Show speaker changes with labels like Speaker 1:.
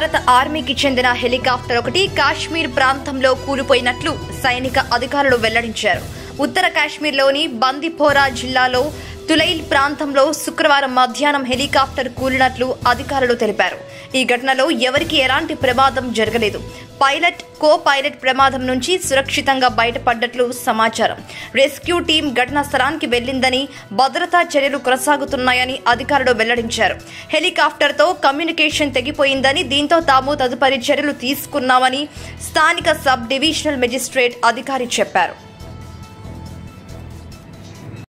Speaker 1: భారత ఆర్మీకి చెందిన హెలికాప్టర్ ఒకటి కాశ్మీర్ ప్రాంతంలో కూలిపోయినట్లు సైనిక అధికారులు వెల్లడించారు ఉత్తర కాశ్మీర్లోని బందిపోరా జిల్లాలో తులైల్ ప్రాంతంలో శుక్రవారం మధ్యాహ్నం హెలికాప్టర్ కూలినట్లు అధికారులు తెలిపారు ఈ ఘటనలో ఎవరికీ ఎలాంటి ప్రమాదం జరగలేదు పైలట్ కో పైలట్ ప్రమాదం నుంచి సురక్షితంగా బయటపడ్డట్లు సమాచారం రెస్క్యూ టీం ఘటనా స్థలానికి వెళ్లిందని భద్రతా చర్యలు కొనసాగుతున్నాయని అధికారులు వెల్లడించారు హెలికాప్టర్తో కమ్యూనికేషన్ తెగిపోయిందని దీంతో తాము తదుపరి చర్యలు తీసుకున్నామని స్థానిక సబ్ డివిజనల్ మెజిస్ట్రేట్ అధికారి చెప్పారు